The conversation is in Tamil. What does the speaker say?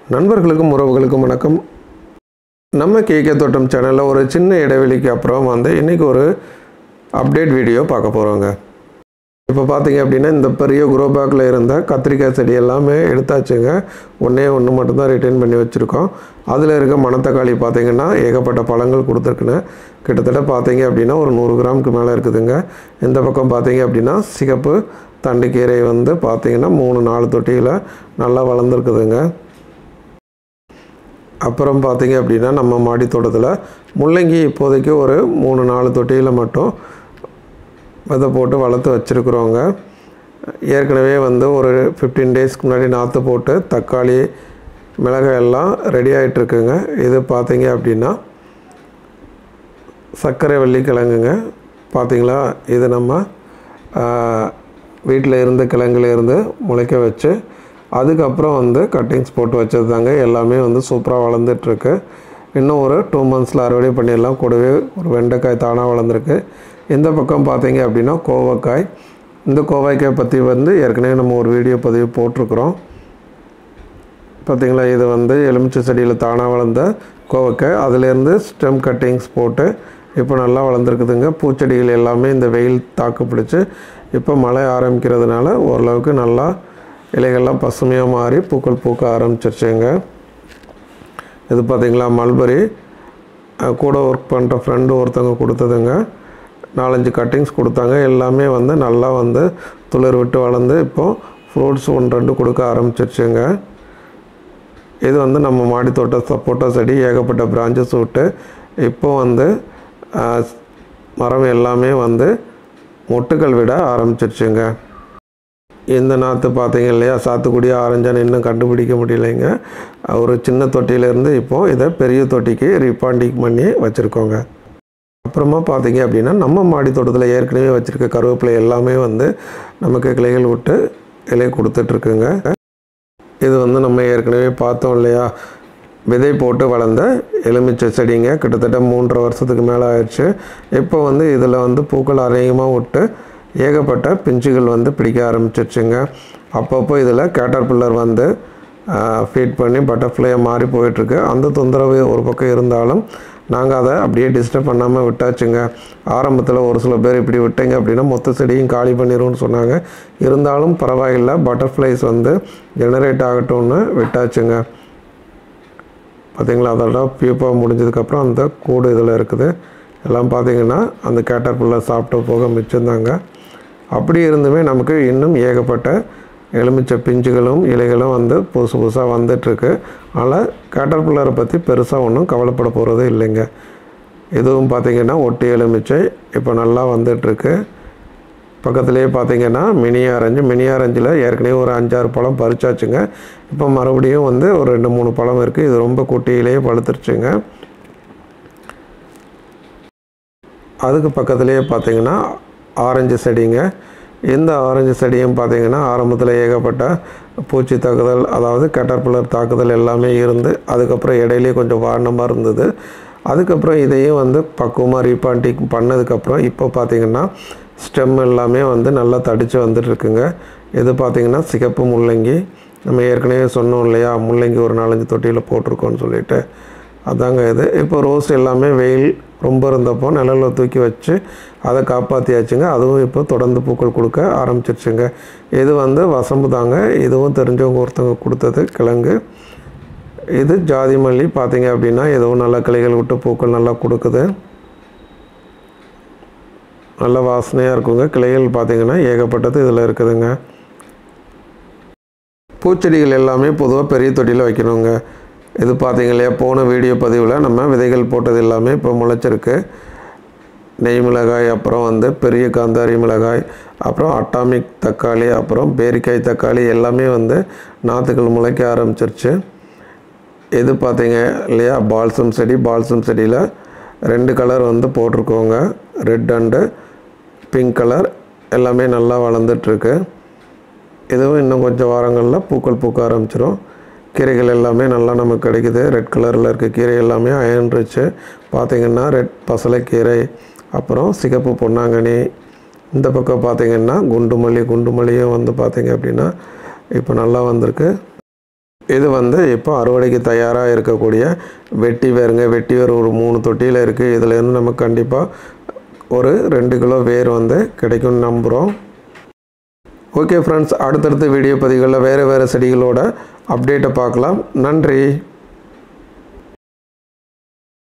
நண்பர்களுக்கும் உறவுகளுக்கும் வணக்கம் நம்ம கேகே தோட்டம் சேனலில் ஒரு சின்ன இடைவெளிக்கு அப்புறம் வந்து இன்றைக்கி ஒரு அப்டேட் வீடியோ பார்க்க போகிறோங்க இப்போ பார்த்தீங்க அப்படின்னா இந்த பெரிய குரோ பேக்கில் இருந்த கத்திரிக்காய் செடி எல்லாமே எடுத்தாச்சுங்க ஒன்றே ஒன்று மட்டும்தான் ரிட்டர்ன் பண்ணி வச்சுருக்கோம் அதில் இருக்க மணத்தக்காளி பார்த்தீங்கன்னா ஏகப்பட்ட பழங்கள் கொடுத்துருக்குன்னு கிட்டத்தட்ட பார்த்தீங்க அப்படின்னா ஒரு நூறு கிராமுக்கு மேலே இருக்குதுங்க இந்த பக்கம் பார்த்தீங்க அப்படின்னா சிகப்பு தண்டுக்கீரை வந்து பார்த்தீங்கன்னா மூணு நாலு தொட்டியில் நல்லா வளர்ந்துருக்குதுங்க அப்புறம் பார்த்தீங்க அப்படின்னா நம்ம மாடி தோட்டத்தில் முள்ளங்கி இப்போதைக்கு ஒரு மூணு நாலு தொட்டியில் மட்டும் விதை போட்டு வளர்த்து வச்சுருக்குறோங்க ஏற்கனவே வந்து ஒரு ஃபிஃப்டீன் டேஸ்க்கு முன்னாடி நாற்று போட்டு தக்காளி மிளகாய் எல்லாம் ரெடி ஆகிட்டுருக்குங்க இது பார்த்தீங்க அப்படின்னா சர்க்கரை வள்ளி கிழங்குங்க பார்த்தீங்களா இது நம்ம வீட்டில் இருந்த கிழங்குல இருந்து முளைக்க வச்சு அதுக்கப்புறம் வந்து கட்டிங்ஸ் போட்டு வச்சது தாங்க எல்லாமே வந்து சூப்பராக வளர்ந்துட்டுருக்கு இன்னும் ஒரு டூ மந்த்ஸில் அறுவடை பண்ணிடலாம் கூடவே ஒரு வெண்டைக்காய் தானாக வளர்ந்துருக்கு இந்த பக்கம் பார்த்தீங்க அப்படின்னா கோவக்காய் இந்த கோவைக்காய் பற்றி வந்து ஏற்கனவே நம்ம ஒரு வீடியோ பதிவு போட்டிருக்கிறோம் பார்த்திங்களா இது வந்து எலுமிச்சை செடியில் தானாக வளர்ந்த கோவக்காய் அதிலேருந்து ஸ்டெம் கட்டிங்ஸ் போட்டு இப்போ நல்லா வளர்ந்துருக்குதுங்க பூச்செடிகள் எல்லாமே இந்த வெயில் தாக்கு பிடிச்சி இப்போ மழை ஆரம்பிக்கிறதுனால ஓரளவுக்கு நல்லா இலைகள்லாம் பசுமையாக மாறி பூக்கள் பூக்க ஆரம்பிச்சிருச்சுங்க இது பார்த்திங்களா மல்பரி கூட ஒர்க் பண்ணுற ஃப்ரெண்டு ஒருத்தவங்க கொடுத்ததுங்க நாலஞ்சு கட்டிங்ஸ் கொடுத்தாங்க எல்லாமே வந்து நல்லா வந்து துளிர் விட்டு வளர்ந்து இப்போது ஃப்ரூட்ஸ் ஒன்று ரெண்டு கொடுக்க ஆரம்பிச்சிருச்சுங்க இது வந்து நம்ம மாடி தோட்ட சப்போட்டா செடி ஏகப்பட்ட பிரான்ச்சஸ் விட்டு இப்போ வந்து மரம் எல்லாமே வந்து மொட்டுக்கள் விட ஆரம்பிச்சிருச்சுங்க இந்த நாற்று பார்த்தீங்க இல்லையா சாத்துக்குடி ஆரஞ்சான்னு இன்னும் கண்டுபிடிக்க முடியலைங்க ஒரு சின்ன தொட்டியிலேருந்து இப்போது இதை பெரிய தொட்டிக்கு ரீபாண்டிங் பண்ணி வச்சுருக்கோங்க அப்புறமா பார்த்தீங்க அப்படின்னா நம்ம மாடி தோட்டத்தில் ஏற்கனவே வச்சுருக்க கருவேப்பிலை எல்லாமே வந்து நமக்கு கிளைகள் விட்டு இலை கொடுத்துட்ருக்குங்க இது வந்து நம்ம ஏற்கனவே பார்த்தோம் இல்லையா விதை போட்டு வளர்ந்த எலுமிச்சை செடிங்க கிட்டத்தட்ட மூன்றரை வருஷத்துக்கு மேலே ஆயிடுச்சு இப்போ வந்து இதில் வந்து பூக்கள் அதிகமாக விட்டு ஏகப்பட்ட பிஞ்சுகள் வந்து பிடிக்க ஆரம்பிச்சிருச்சுங்க அப்பப்போ இதில் கேட்டர் பில்லர் வந்து ஃபீட் பண்ணி பட்டர்ஃப்ளையாக மாறி போயிட்டுருக்கு அந்த தொந்தரவு ஒரு பக்கம் இருந்தாலும் நாங்கள் அதை அப்படியே டிஸ்டர்ப் பண்ணாமல் விட்டாச்சுங்க ஆரம்பத்தில் ஒரு சில பேர் இப்படி விட்டீங்க அப்படின்னா மொத்த செடியும் காலி பண்ணிடும்னு சொன்னாங்க இருந்தாலும் பரவாயில்லை பட்டர்ஃப்ளைஸ் வந்து ஜெனரேட் ஆகட்டும்னு விட்டாச்சுங்க பார்த்திங்களா அதோட பியூப்பாக முடிஞ்சதுக்கப்புறம் அந்த கூடு இதில் இருக்குது எல்லாம் பார்த்திங்கன்னா அந்த கேட்டர் பில்லர் சாப்பிட்ட போக மிச்சம்தாங்க அப்படி இருந்துமே நமக்கு இன்னும் ஏகப்பட்ட எலுமிச்சை பிஞ்சுகளும் இலைகளும் வந்து புதுசு புதுசாக வந்துட்டுருக்கு அதனால் கேட்டர் பில்லரை பற்றி பெருசாக ஒன்றும் கவலைப்பட போகிறது இல்லைங்க இதுவும் பார்த்திங்கன்னா ஒட்டி எலுமிச்சை இப்போ நல்லா வந்துட்டுருக்கு பக்கத்துலேயே பார்த்திங்கன்னா மினி ஆரஞ்சு மினி ஆரஞ்சில் ஏற்கனவே ஒரு அஞ்சாறு பழம் பறிச்சாச்சுங்க இப்போ மறுபடியும் வந்து ஒரு ரெண்டு மூணு பழம் இருக்குது இது ரொம்ப குட்டியிலேயே பழுத்துருச்சுங்க அதுக்கு பக்கத்துலேயே பார்த்திங்கன்னா ஆரஞ்சு செடிங்க இந்த ஆரஞ்சு செடியும் பார்த்திங்கன்னா ஆரம்பத்தில் ஏகப்பட்ட பூச்சி தாக்குதல் அதாவது கட்டர்பில்லர் தாக்குதல் எல்லாமே இருந்து அதுக்கப்புறம் இடையிலே கொஞ்சம் வாரணமாக இருந்தது அதுக்கப்புறம் இதையும் வந்து பக்குவமாக ரீபாண்டிங் பண்ணதுக்கப்புறம் இப்போ பார்த்திங்கன்னா ஸ்டெம் எல்லாமே வந்து நல்லா தடித்து வந்துட்டுருக்குங்க இது பார்த்திங்கன்னா சிகப்பு முள்ளங்கி நம்ம ஏற்கனவே சொன்னோம் இல்லையா முள்ளங்கி ஒரு நாலஞ்சு தொட்டியில் போட்டிருக்கோன்னு சொல்லிட்டு அதாங்க இது இப்போ ரோஸ் எல்லாமே வெயில் ரொம்ப இருந்தப்போ நிழலில் தூக்கி வச்சு அதை காப்பாற்றியாச்சுங்க அதுவும் இப்போ தொடர்ந்து பூக்கள் கொடுக்க ஆரம்பிச்சிருச்சுங்க இது வந்து வசம்பு தாங்க இதுவும் தெரிஞ்சவங்க ஒருத்தவங்க கொடுத்தது கிழங்கு இது ஜாதி மல்லி பார்த்தீங்க அப்படின்னா எதுவும் நல்ல கிளைகள் விட்டு பூக்கள் நல்லா கொடுக்குது நல்ல வாசனையாக இருக்குங்க கிளைகள் பார்த்திங்கன்னா ஏகப்பட்டது இதில் இருக்குதுங்க பூச்செடிகள் எல்லாமே பொதுவாக பெரிய தொட்டியில் வைக்கணுங்க இது பார்த்தீங்க இல்லையா போன வீடியோ பதிவில் நம்ம விதைகள் போட்டது எல்லாமே இப்போ முளைச்சிருக்கு நெய் மிளகாய் அப்புறம் வந்து பெரிய காந்தாரி மிளகாய் அப்புறம் அட்டாமிக் தக்காளி அப்புறம் பேரிக்காய் தக்காளி எல்லாமே வந்து நாற்றுகள் முளைக்க ஆரம்பிச்சிருச்சு இது பார்த்தீங்க இல்லையா பால்சம் செடி பால்சம் செடியில் ரெண்டு கலர் வந்து போட்டிருக்கோங்க ரெட் அண்டு பிங்க் கலர் எல்லாமே நல்லா வளர்ந்துட்டுருக்கு இதுவும் இன்னும் கொஞ்சம் வாரங்களில் பூக்கள் பூக்க ஆரம்பிச்சிடும் கீரைகள் எல்லாமே நல்லா நமக்கு கிடைக்குது ரெட் கலரில் இருக்க கீரை எல்லாமே அயன் ரிச்சு பார்த்திங்கன்னா ரெட் பசலைக்கீரை அப்புறம் சிகப்பு பொன்னாங்கண்ணி இந்த பக்கம் பார்த்திங்கன்னா குண்டுமல்லி குண்டுமல்லியும் வந்து பார்த்திங்க அப்படின்னா இப்போ நல்லா வந்திருக்கு இது வந்து இப்போ அறுவடைக்கு தயாராக இருக்கக்கூடிய வெட்டி வேருங்க வெட்டி வேர் ஒரு மூணு தொட்டியில் இருக்குது இதுலேருந்து நமக்கு கண்டிப்பாக ஒரு ரெண்டு கிலோ வேர் வந்து கிடைக்கும்னு நம்புகிறோம் ஓகே ஃப்ரெண்ட்ஸ் அடுத்தடுத்த வீடியோ பதிவுகளில் வேறு வேறு செடிகளோட அப்டேட்டை பார்க்கலாம் நன்றி